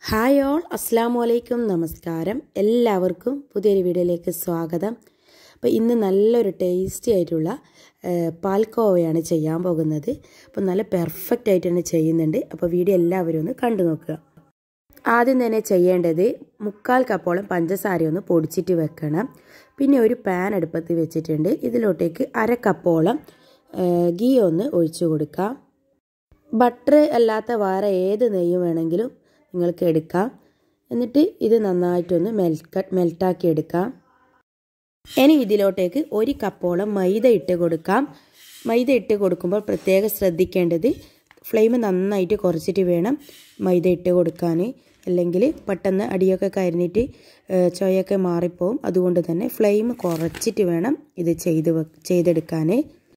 hi all അസ്സാം വലൈക്കും നമസ്കാരം എല്ലാവർക്കും പുതിയൊരു വീഡിയോയിലേക്ക് സ്വാഗതം അപ്പോൾ ഇന്ന് നല്ലൊരു ടേസ്റ്റി ആയിട്ടുള്ള പാൽക്കോവയാണ് ചെയ്യാൻ പോകുന്നത് അപ്പോൾ നല്ല പെർഫെക്റ്റ് ആയിട്ട് തന്നെ ചെയ്യുന്നുണ്ട് അപ്പോൾ വീഡിയോ എല്ലാവരും ഒന്ന് കണ്ടു നോക്കുക ആദ്യം തന്നെ ചെയ്യേണ്ടത് മുക്കാൽ കപ്പോളം പഞ്ചസാര ഒന്ന് പൊടിച്ചിട്ട് വെക്കണം പിന്നെ ഒരു പാൻ അടുപ്പത്ത് വെച്ചിട്ടുണ്ട് ഇതിലോട്ടേക്ക് അര കപ്പോളം ഗീ ഒന്ന് ഒഴിച്ചു കൊടുക്കാം ബട്ടർ അല്ലാത്ത വേറെ ഏത് നെയ്യും വേണമെങ്കിലും നിങ്ങൾക്ക് എടുക്കാം എന്നിട്ട് ഇത് നന്നായിട്ടൊന്ന് മെൽക്ക മെൽട്ടാക്കി എടുക്കാം ഇനി ഇതിലോട്ടേക്ക് ഒരു കപ്പോളം മൈദ ഇട്ട് കൊടുക്കാം മൈദ ഇട്ട് കൊടുക്കുമ്പോൾ പ്രത്യേകം ശ്രദ്ധിക്കേണ്ടത് ഫ്ലെയിം നന്നായിട്ട് കുറച്ചിട്ട് വേണം മൈദ ഇട്ട് കൊടുക്കാൻ അല്ലെങ്കിൽ പെട്ടെന്ന് അടിയൊക്കെ കരിഞ്ഞിട്ട് ചൊയൊക്കെ മാറിപ്പോവും അതുകൊണ്ട് തന്നെ ഫ്ലെയിം കുറച്ചിട്ട് വേണം ഇത് ചെയ്ത് ചെയ്തെടുക്കാൻ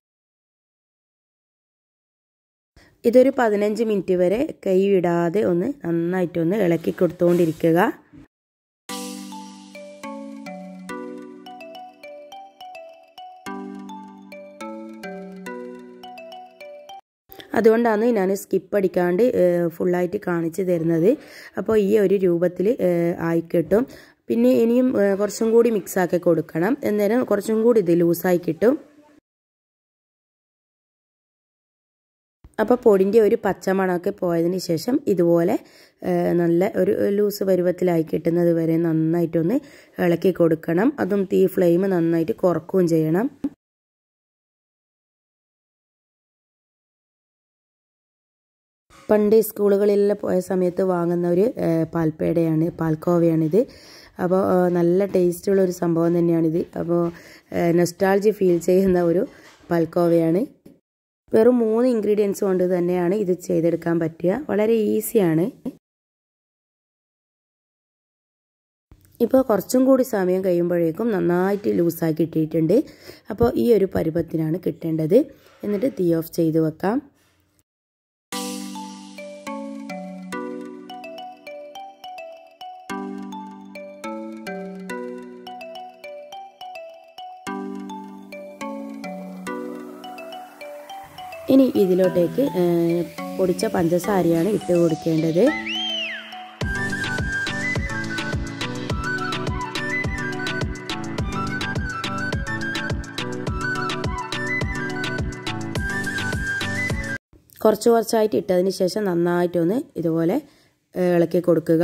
ഇതൊരു പതിനഞ്ച് മിനിറ്റ് വരെ കൈ വിടാതെ ഒന്ന് നന്നായിട്ടൊന്ന് ഇളക്കി കൊടുത്തുകൊണ്ടിരിക്കുക അതുകൊണ്ടാണ് ഞാൻ സ്കിപ്പ് അടിക്കാണ്ട് ഫുള്ളായിട്ട് കാണിച്ചു തരുന്നത് അപ്പോൾ ഈ ഒരു രൂപത്തിൽ ആയി കിട്ടും പിന്നെ ഇനിയും കുറച്ചും കൂടി മിക്സാക്കി കൊടുക്കണം അന്നേരം കുറച്ചും കൂടി ഇത് ലൂസായി കിട്ടും അപ്പോൾ പൊടിൻ്റെ ഒരു പച്ചമണമൊക്കെ പോയതിന് ശേഷം ഇതുപോലെ നല്ല ഒരു ലൂസ് പരുവത്തിലായി കിട്ടുന്നത് വരെ നന്നായിട്ടൊന്ന് ഇളക്കി കൊടുക്കണം അതും തീ ഫ്ലെയിം നന്നായിട്ട് കുറക്കുകയും ചെയ്യണം പണ്ട് സ്കൂളുകളിലെല്ലാം പോയ സമയത്ത് വാങ്ങുന്ന ഒരു പാൽപ്പേടയാണ് പാൽക്കോവയാണിത് അപ്പോൾ നല്ല ടേസ്റ്റുള്ള ഒരു സംഭവം തന്നെയാണിത് അപ്പോൾ നെസ്റ്റാൾജി ഫീൽ ചെയ്യുന്ന ഒരു പാൽക്കോവയാണ് വെറും മൂന്ന് ഇൻഗ്രീഡിയൻസ് കൊണ്ട് തന്നെയാണ് ഇത് ചെയ്തെടുക്കാൻ പറ്റുക വളരെ ഈസിയാണ് ഇപ്പോൾ കുറച്ചും കൂടി സമയം കഴിയുമ്പോഴേക്കും നന്നായിട്ട് ലൂസാക്കി ഇട്ടിട്ടുണ്ട് അപ്പോൾ ഈ ഒരു പരുവത്തിനാണ് കിട്ടേണ്ടത് എന്നിട്ട് തീ ഓഫ് ചെയ്ത് വെക്കാം ഇനി ഇതിലോട്ടേക്ക് പൊടിച്ച പഞ്ചസാരയാണ് ഇട്ട് കൊടുക്കേണ്ടത് കുറച്ച് കുറച്ചായിട്ട് ഇട്ടതിന് ശേഷം നന്നായിട്ടൊന്ന് ഇതുപോലെ ഇളക്കി കൊടുക്കുക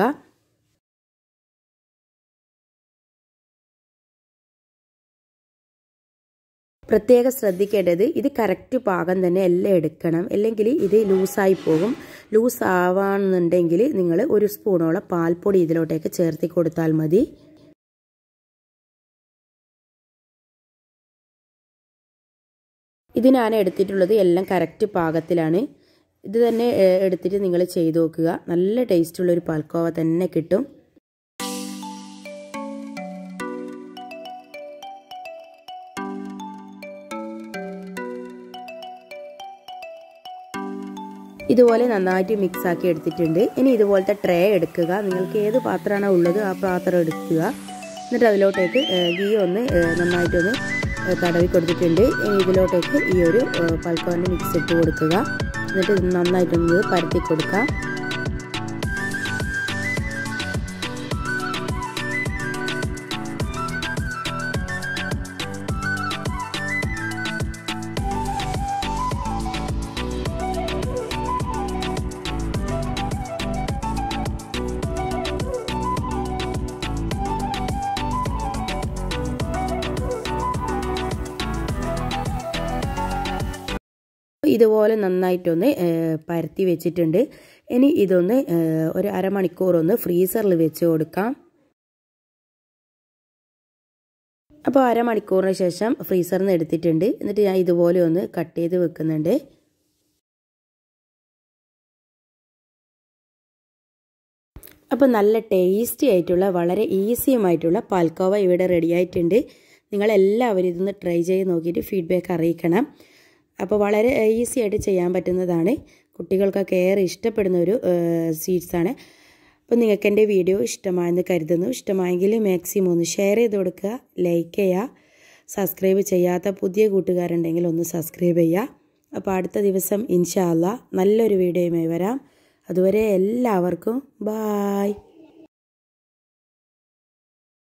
പ്രത്യേകം ശ്രദ്ധിക്കേണ്ടത് ഇത് കറക്റ്റ് പാകം തന്നെ എല്ലാം എടുക്കണം അല്ലെങ്കിൽ ഇത് ലൂസായി പോകും ലൂസ് ആവാണെന്നുണ്ടെങ്കിൽ നിങ്ങൾ ഒരു സ്പൂണോളം പാൽപ്പൊടി ഇതിലോട്ടേക്ക് ചേർത്തി കൊടുത്താൽ മതി ഇത് ഞാൻ എടുത്തിട്ടുള്ളത് എല്ലാം കറക്റ്റ് പാകത്തിലാണ് ഇത് തന്നെ എടുത്തിട്ട് നിങ്ങൾ ചെയ്തു നോക്കുക നല്ല ടേസ്റ്റുള്ളൊരു പാൽക്കോവ തന്നെ കിട്ടും ഇതുപോലെ നന്നായിട്ട് മിക്സ് ആക്കി എടുത്തിട്ടുണ്ട് ഇനി ഇതുപോലത്തെ ട്രേ എടുക്കുക നിങ്ങൾക്ക് ഏത് പാത്രമാണോ ഉള്ളത് ആ പാത്രം എടുക്കുക എന്നിട്ട് അതിലോട്ടേക്ക് ഗീ ഒന്ന് നന്നായിട്ടൊന്ന് തടവി കൊടുത്തിട്ടുണ്ട് ഇനി ഇതിലോട്ടേക്ക് ഈ ഒരു പൽക്കോൻ്റെ മിക്സ് ഇട്ട് കൊടുക്കുക എന്നിട്ട് നന്നായിട്ടൊന്ന് പരത്തി കൊടുക്കുക ഇതുപോലെ നന്നായിട്ടൊന്ന് പരത്തി വെച്ചിട്ടുണ്ട് ഇനി ഇതൊന്ന് ഒരു അരമണിക്കൂർ ഒന്ന് ഫ്രീസറിൽ വെച്ച് കൊടുക്കാം അപ്പോൾ അരമണിക്കൂറിന് ശേഷം ഫ്രീസറിൽ നിന്ന് എടുത്തിട്ടുണ്ട് എന്നിട്ട് ഞാൻ ഇതുപോലെ ഒന്ന് കട്ട് ചെയ്ത് വെക്കുന്നുണ്ട് അപ്പോൾ നല്ല ടേസ്റ്റി ആയിട്ടുള്ള വളരെ ഈസിയുമായിട്ടുള്ള പാൽക്കോവ ഇവിടെ റെഡി ആയിട്ടുണ്ട് നിങ്ങളെല്ലാവരും ഇതൊന്ന് ട്രൈ ചെയ്ത് നോക്കിയിട്ട് ഫീഡ്ബാക്ക് അറിയിക്കണം അപ്പോൾ വളരെ ഈസി ആയിട്ട് ചെയ്യാൻ പറ്റുന്നതാണ് കുട്ടികൾക്കൊക്കെ ഏറെ ഇഷ്ടപ്പെടുന്ന ഒരു സ്വീറ്റ്സാണ് അപ്പോൾ നിങ്ങൾക്ക് എൻ്റെ വീഡിയോ ഇഷ്ടമായെന്ന് കരുതുന്നു ഇഷ്ടമായെങ്കിൽ മാക്സിമം ഒന്ന് ഷെയർ ചെയ്ത് കൊടുക്കുക ലൈക്ക് ചെയ്യുക സബ്സ്ക്രൈബ് ചെയ്യാത്ത പുതിയ കൂട്ടുകാരുണ്ടെങ്കിൽ ഒന്ന് സബ്സ്ക്രൈബ് ചെയ്യുക അപ്പോൾ അടുത്ത ദിവസം ഇൻഷാല്ല നല്ലൊരു വീഡിയോയുമായി വരാം അതുവരെ എല്ലാവർക്കും ബായ്